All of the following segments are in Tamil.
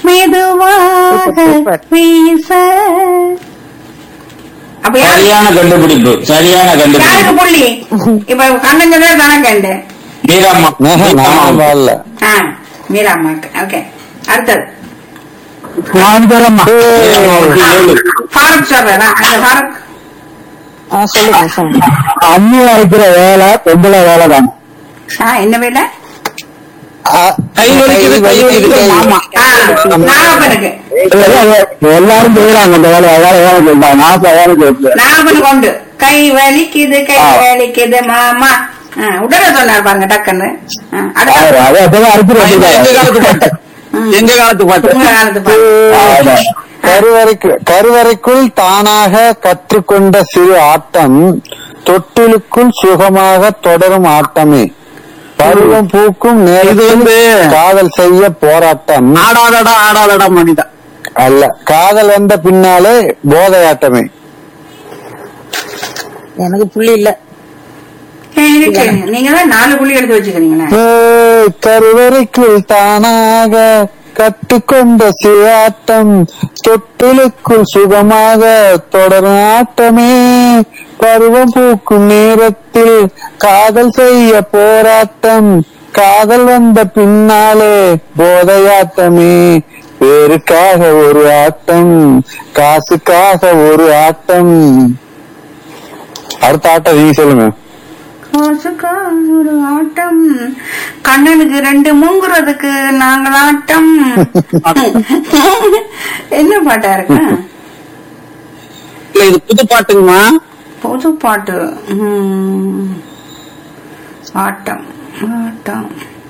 மெதுவாக சூப்பர். வீச அப்ப யாரு- சரியான கண்டுபிடிப்பு சரியான யாருக்கு கண்டுபிடிப்பு புள்ளி இப்ப கண்ணன் சொன்னா தானே கண்டு மீராம்மா நான் மீராம்மா. வரல ஆ மீரா அம்மாக்கு ஓகே அடுத்தது நான் தரமா மீராம்மாவுக்கு ஏழு. ஃபாரூக் சொல்றா அந்த ஃபாரூக் ஆ, சொல்லுங்க சொல்லுங்க அம்மி அரைக்கிற வேலை பொம்பளை வேலை தான் ஆ, என்ன வேலை கை வலிக்குது கை வலிக்குது மாமா ஆ, நாகப்பனுக்கு எல்லாரும் செய்யறாங்க அந்த வேலை வேலை வேலை சொல்றாங்க நான் வேலை கேட்கிறேன் நாகப்பனுக்கு உண்டு கை வலிக்குது கை ஆ. வலிக்குது மாமா ஆ, உடனே சொன்னார் பாருங்க டக்குன்னு ஆ, அடுத்த அது அப்பதான் அரைக்கிற எங்க காலத்து பாட்டு எங்க காலத்து பாட்டு உங்க காலத்து பாரு. கருவறைக்கு கருவறைக்குள் தானாக கற்றுக்கொண்ட சிறு ஆட்டம் தொட்டிலுக்குள் சுகமாக தொடரும் ஆட்டமே பருவம் பூக்கும் இது நேரத்தில் வந்து காதல் செய்ய போராட்டம் ஆடாதடா ஆடாதடா மனிதா அல்ல காதல் வந்த பின்னாலே போதையாட்டமே எனக்கு புள்ளி இல்ல ஏய், இருக்கு. நீங்க தான் நாலு புள்ளி எடுத்து வச்சுக்கிறீங்களே ஏய், கருவறைக்குள் தானாக கற்றுக்கொண்ட சிறு ஆட்டம் தொட்டிலுக்குள் சுகமாக தொடரும் ஆட்டமே பருவம் பூக்கும் நேரத்தில் காதல் செய்ய போராட்டம் காதல் வந்த பின்னாலே போதையாட்டமே பேருக்காக ஒரு ஆட்டம் காசுக்காக ஒரு ஆட்டம் அடுத்த ஆட்டம் நீங்க சொல்லுங்க காசுக்கா ஒரு ஆட்டம் கண்ணனுக்கு ரெண்டு மூங்குறதுக்கு நாங்கள் ஆட்டம் என்ன பாட்டா இருக்கு இல்ல இது புது பாட்டுங்கம்மா புது பாட்டு ம். ஆட்டம் ஆட்டம்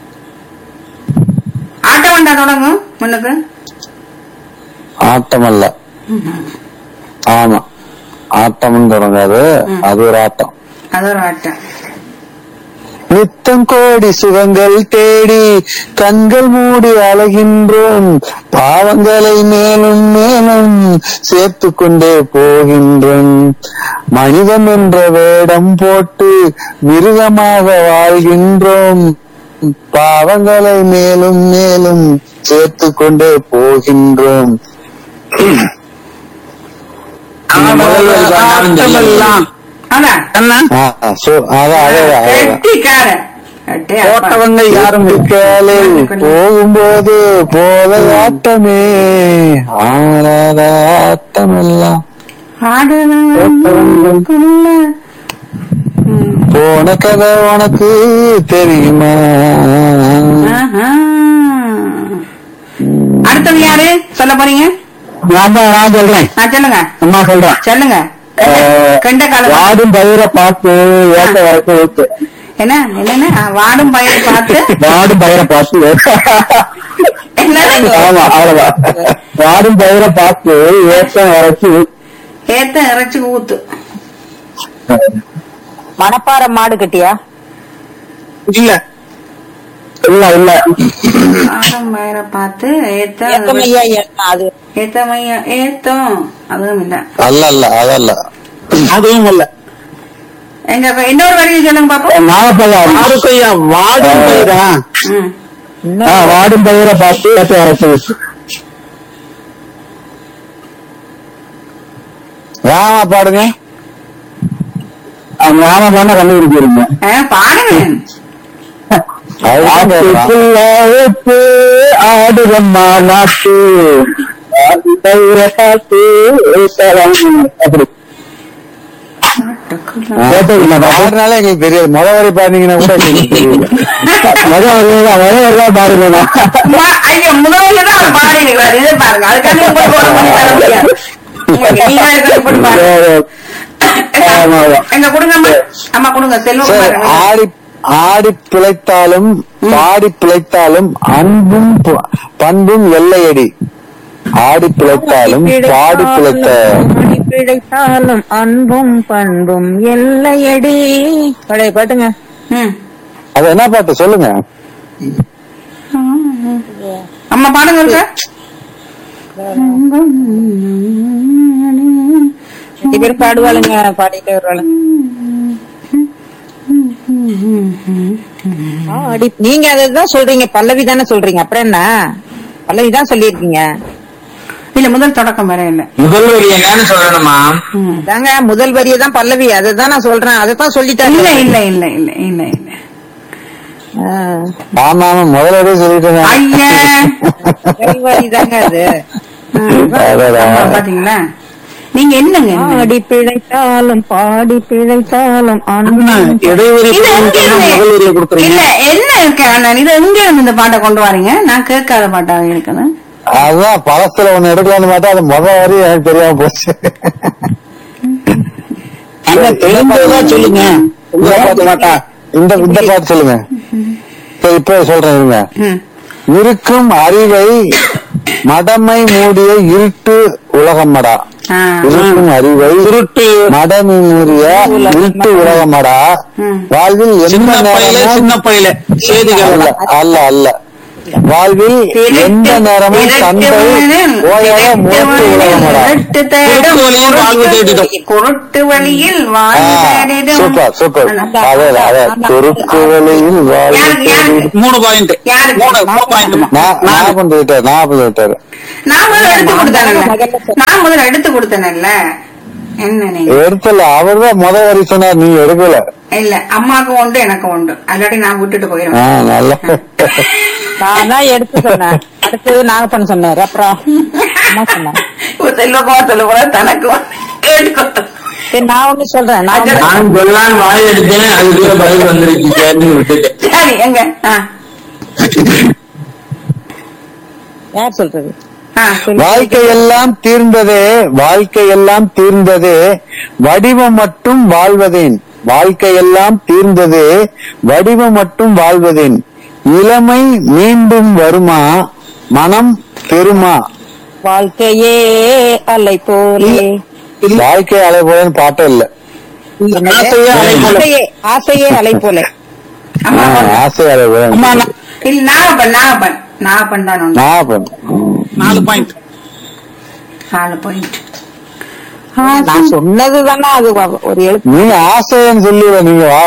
ஆட்டம் வந்தா தொடங்கும் முன்னுக்கு ஆட்டம் அல்ல ஆமா ஆட்டம்னு தொடங்காது அது ஒரு ஆட்டம் அது ஒரு ஆட்டம் நித்தம் கோடி சுகங்கள் தேடி கண்கள் மூடி அழகின்றோம் பாவங்களை மேலும் மேலும் சேர்த்து கொண்டே போகின்றோம் மனிதன் என்ற வேடம் போட்டு மிருகமாக வாழ்கின்றோம் பாவங்களை மேலும் மேலும் சேர்த்து கொண்டே போகின்றோம் ஆட்டமெல்லாம் அதான் என்ன ஆ, ஆ, so- அதான் அதான் அதான் கெட்டிக்காரன் கெட்டி அப்பா. போட்டவங்க யாரும் காலை போகும்போது போத ஆட்டமே ஆடாத ஆட்டமெல்லாம் ஆடுனவனுக்குள்ள. ம். போன கதை உனக்கு தெரியுமா ஆஹா. அடுத்தது யாரு சொல்ல போறீங்க நான் தான் நான் சொல்றேன் நான் சொல்லுங்க அம்மா சொல்றேன் சொல்லுங்க அஹ், கெண்ட காலம் வாடும் பயிரை பார்த்து ஏத்த வரைக்கும் ஊத்து என்ன என்னென்ன ஆ, வாடும் பயிர் பார்த்து வாடும் பயிரை பார்த்து என்ன ஆமா அவ்வளவுதான் வாடும் பயிரை பார்த்து ஏத்த வரைக்கும் ஊத்து. ஏத்த இறைச்சி ஊத்து மணப்பாறை மாடு கட்டியா இல்ல இல்ல இல்ல வாடும் பயிரை பார்த்து ஏத்த ஏத்தமையா ஏத்தம் அது ஏத்தமையா ஏத்தம் அதுவும் இல்ல அல்ல அல்ல அதல்ல அதுவும் இல்ல எங்க இன்னொரு வரியை சொல்லுங்க பாப்போம் நாகப்பழம் யாருக்கையா வாடும் பயிரா ம். ஆ, வாடும் பயிரை பார்த்து ஏத்த வரைக்கும் ஊத்து. ராமா பாடுங்க அவங்க ராமா பாடினா கண்டுபிடிச்சிருங்க ஆ, பாடுங்க ஆட்டுக்குள்ள ஊத்து ஆடுதம்மா நாட்டு ஆட்டு பயிரை பார்த்து ஏத்தலாம். அப்படி பாடுனாலே எங்களுக்கு தெரியாது முத வரி பாடுனீங்கன்னா கூட எங்களுக்கு தெரியல முத வரி தான், முத வரி தான் பாடுங்க மா- ஐயோ முதல்ல தான் அவர் பாடிருக்கிறார் இதை பாருங்க அதுக்காக உங்களுக்கு ஒரு மணி தர முடியாது உங்களுக்கு நீங்க இருக்கிறத போட்டு பாருங்க ஆமா, ஆமா. எங்க கொடுங்க அம்மா அம்மா கொடுங்க சரி, செல்வகுமார் ஆடி ஆடி பிழைத்தாலும் பாடி பிழைத்தாலும் அன்பும் ப- பண்பும் எல்லையடி ஆடி பிழைத்தாலும் பாடி பிழைத்த ஆடி பிழைத்தாலும் அன்பும் பண்பும் எல்லையடி பழைய பாட்டுங்க ம். அது என்ன பாட்டு சொல்லுங்க அம்மா பாடுங்க இருக்க ரெண்டு பேர் பாடுவாளுங்க பாடிட்டே வருவாளுங்க ஆடி நீங்க அதான் சொல்றீங்க பல்லவி தானே சொல்றீங்க அப்புறம் என்ன பல்லவி தான் சொல்லியிருக்கீங்க இல்ல முதல் தொடக்கம் வர இல்ல முதல் வரி என்னன்னு சொல்லணுமா ம். தாங்க முதல் வரியை தான் பல்லவி அதை தான் நான் சொல்றேன் அதை தான் இல்ல சொல்லிட்டாங்க இல்ல இல்ல இல்ல இல்ல இல்ல ஆ, ஆமா ஆமா முதல்ல சொல்லிட்டேன் ஐயா முதல் வரி தாங்க அது அடடா. பாத்தீங்களா நீங்க என்னங்க பாடி பிழைத்தாலும் பாடி பிழைத்தாலும் அண்ணன் இடைவெளி இது எங்க இருந்து? முதல் வரியை கொடுக்குறீங்க இல்ல என்ன இருக்கு அண்ணன் இது எங்க இருந்து இந்த பாட்டை கொண்டு வரீங்க நான் கேட்காத பாட்டாக இருக்குது அதான் பழசுல ஒண்ணு எடுக்கலாம்னு பார்த்தா அது முத வரி எனக்கு தெரியாம போச்சு தெரிஞ்சதா சொல்லுங்க இந்த பாட்டு மாட்டா இந்த இந்த பாட்டு சொல்லுங்க சரி இப்ப சொல்றேன் இருங்க ம். இருக்கும் அறிவை மடமை மூடிய இருட்டு உலகமடா ஆ. இருக்கும் அறிவை திருட்டு மடமை மூடிய இருட்டு உலகமடா ம். வாழ்வில் எந்த சின்ன பையில நேரமும் சின்ன பையில செய்திகள் அல்ல அல்ல அல்ல வாழ்வில் எந்த நேரமும் சண்டை ஓயாத மூட்டு உலகமடா குருட்டு தேடும் குருட்டு வழியில் வாழ்வு தேடிடும். குருட்டு வழியில் வாழ்வு தேடிடும். சூப்பர் சூப்பர் அதே அதே குறுக்கு வழியில் வாழ்வு யாருக்கு, யாருக்கு? தேடிடும். மூணு பாயிண்ட் யாருக்கு? மூணு மூணு பாயிண்ட்மா நான் நான் கொண்டு விட்டாரு நான் கொண்டு விட்டாரு நான் முதல்ல எடுத்து கொடுத்தேன்ல நான் முதல்ல எடுத்து கொடுத்தேன்ல என்ன நீங்க எடுத்துல அவர் தான் முத வரி சொன்னார் நீ எடுக்கல இல்ல அம்மாக்கு உண்டு எனக்கு உண்டு அல்லாட்டி நான் விட்டுட்டு ஆ, போயிடுவேன் நல்லா நான் தான் எடுத்து சொன்னேன் அடுத்தது நாகப்பன் சொன்னாரு அப்புறம் என்ன சொன்னேன் செல்வகுமார் சொல்ல கூட தனக்கு ஒண்ணு கேட்டுக்கோ சரி நான் ஒண்ணு சொல்றேன் நான் ஒண்ணு- நான் சொல்லலான்னு வாய் எடுத்தேன் அதுக்குள்ள பதில் வந்துருச்சு சரின்னு விட்டுட்டேன் சரி எங்க ஆ யார் சொல்றது ஆ வாழ்க்கை எல்லாம் தீர்ந்ததே வாழ்க்கை எல்லாம் தீர்ந்ததே வடிவம் மட்டும் வாழ்வதேன் வாழ்க்கை எல்லாம் தீர்ந்ததே வடிவம் மட்டும் வாழ்வதேன் இளமை மீண்டும் வருமா மனம் பெருமா வாழ்க்கையே அலை போலே வாழ்க்கை அலை போலன்னு பாட்டே இல்ல ஆசையே அலை போல. ஆசையே ஆசையே அலை போலே அம்மா ஆ, கொண்டு. ஆசை அலை போல அம்மா நான் இல்ல நாகப்பன் நாகப்பன் நாகப்பன் தான் உண்டு நான் பண்ண நாலு பாயிண்ட் நாலு பாயிண்ட் நான் சொன்னது தானே அது வ- ஒரு எழுத்து நீங்க ஆசைன்னு சொல்லி நீங்க வா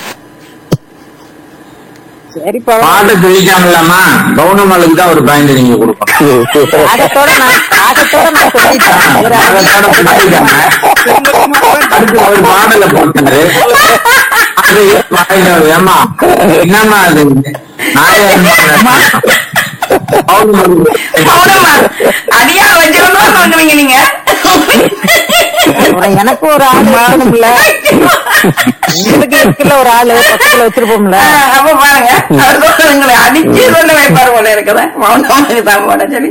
சரி பாட்டை கிழிக்காமலாமா பவுனமலுக்கு தான் ஒரு பாயிண்ட் நீங்க கொடுக்கணும் ஆகத்தோட நான் ஆகத்தோட நான் சொல்லிட்டேன் ஒரு அதோட பிடிக்காம அடுத்து ஒரு பாடல போட்டாரு அது பாயிண்ட் ஏமா என்னம்மா அது நாயம்மா அவ்வளவுமா அடியா வச்சிருந்தோம் சொல்லுவீங்க நீங்க அப்புறம் எனக்கு ஒரு ஆள் இருக்கணும்ல உங்களுக்கு இருக்குல்ல ஒரு ஆளு பக்கத்துல வச்சிருப்போம்ல ஆ, அப்ப பாருங்க அவர் சொல்லுங்களை அடிச்சு சொல்ல வைப்பாரு போல இருக்குதா மௌனமாக தான் போட சரி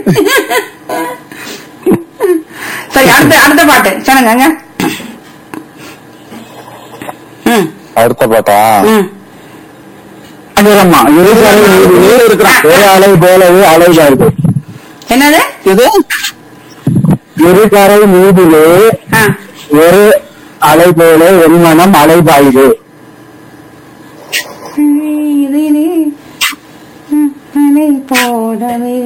சரி அடுத்த அடுத்த பாட்டு சொல்லுங்க ம் அடுத்த பாட்டா ம் அம்மா இருக்கிறான் ஒரு அலை போலவே அலைதான் இருக்கு என்னது இது இருகரை நீதிலே ஆ ஒரு அலை போல என்மனம் அலை பாயுது இதிலே அலை போடவே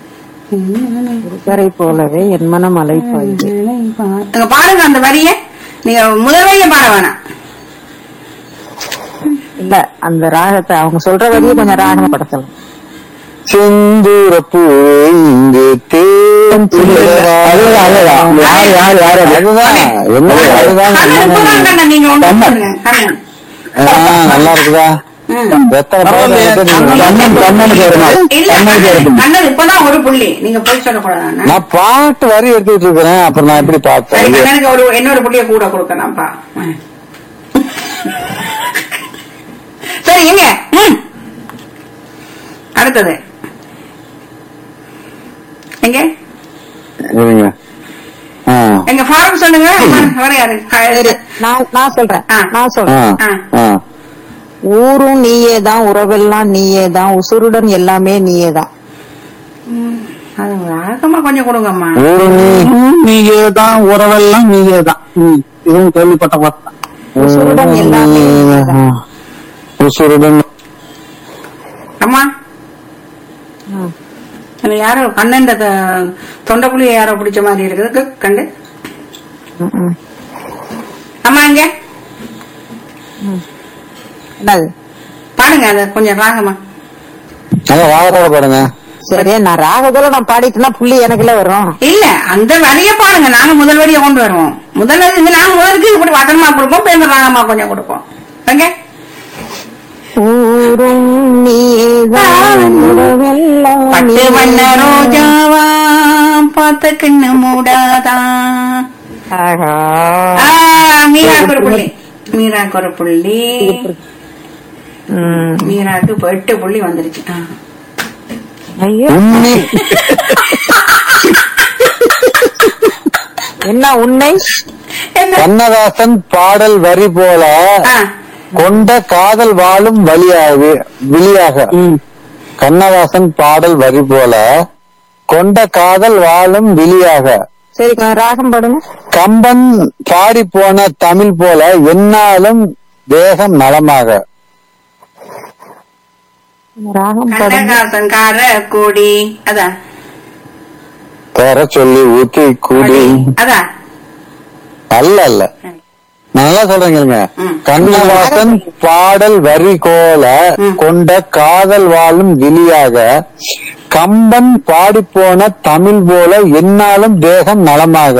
கரை போலவே என் மனம் அலை பாயுது அலை பா- அங்க பாருங்க அந்த வரிய நீங்க முதல் வரிய பாட வேணாம் இல்ல அந்த ராகத்தை அவங்க சொல்ற வரையே கொஞ்சம் ராகப்படுத்தலாம் செந்தூர பூவே இங்கு தேன் துளிரவா. யார் யார் யார் அது? அதுதான் என்ன அதுதான் கண்ணன் இப்பதான் கண்ணன் நீங்க ஒண்ணு சொல்லுங்க கண்ணன் ஆ, நல்லா இருக்குதா ம். எத்தனை பாடம் இருக்கு? நீங்க கண்ணன் கண்ணன் கேருமா இல்ல கண்ணன் கேருமா கண்ணன் கண்ணன் இப்பதான் ஒரு புள்ளி நீங்க போய் சொல்லக்கூடாது நான் பாட்டு வரி எடுத்துட்டு இருக்கிறேன் அப்புறம் நான் எப்படி சரி பார்த்தேன் கண்ணனுக்கு ஒரு இன்னொரு புள்ளிய கூட கொடுக்கலாம்ப்பா ம். சரி எங்க ம். அடுத்தது எங்க இருங்க ஆ எங்க ஃபாரம் சொல்லுங்க வர யாரு சரி நான் நான் சொல்றேன் ஆ. நான் ஆ சொல்றேன் ஆ ஊரும் நீயே தான் உறவெல்லாம் நீயே தான் உசுருடன் எல்லாமே நீயே தான் அது வழக்கமா கொஞ்சம் கொடுங்கம்மா ஊரு நீ நீயே தான் உறவெல்லாம் நீயே தான் ம், இதுவும் கேள்விப்பட்ட பார்த்தேன் உசுருடன் எல்லாமே நீயே தான். உசுருடன் அம்மா எனக்கு யாரோ கண்ணன் தொண்டைக்குழிய யாரோ பிடிச்ச மாதிரி இருக்குது கு- கண்டு ம், ம். அம்மா இங்க என்னது பாடுங்க அது கொஞ்சம் ராகமா நல்லா வாழ பாடுங்க சரி நான் ராகதோட நான் பாடிட்டேன்னா புள்ளி எனக்குல வரும் இல்ல அந்த வரிய பாருங்க நாங்க முதல் வரியை கொண்டு வருவோம் முதல் வரி இது நாங்க முதலுக்கு இப்படி வட்டமா கொடுப்போம் பேருந்து ராகமா கொஞ்சம் கொடுப்போம் ஓகே ஊரும் நீதான் உறவெல்லாம் பட்டு வண்ண நீதான். ரோஜாவா பார்த்த கண்ணு மூடாதா ஆஹா. ஆ, மீராக்கு ஒரு புள்ளி மீராக்கு ஒரு புள்ளி ம். மீராக்கு இப்ப எட்டு புள்ளி வந்துருச்சு ஆ. ஐயோ உன்னி என்ன உன்னை என்ன கண்ணதாசன் பாடல் வரி போல ஆ, கொண்ட காதல் வாழும் வழியாக விழியாக கண்ணதாசன் பாடல் வரி போல கொண்ட காதல் வாழும் விழியாக சரி ராகம் பாடுங்க கம்பன் பாடி போன தமிழ் போல என்னாலும் தேகம் நலமாக ராகம் பாடுங்க கண்ணகாசன் கார கூடி அதான் தர சொல்லி ஊத்தி கூடி அதான் அல்ல அல்ல நல்லா சொல்றீங்க ம். கண்ணதாசன் பாடல் வரி கோல கொண்ட காதல் வாழும் விழியாக கம்பன் பாடிப்போன தமிழ் போல என்னாலும் தேகம் நலமாக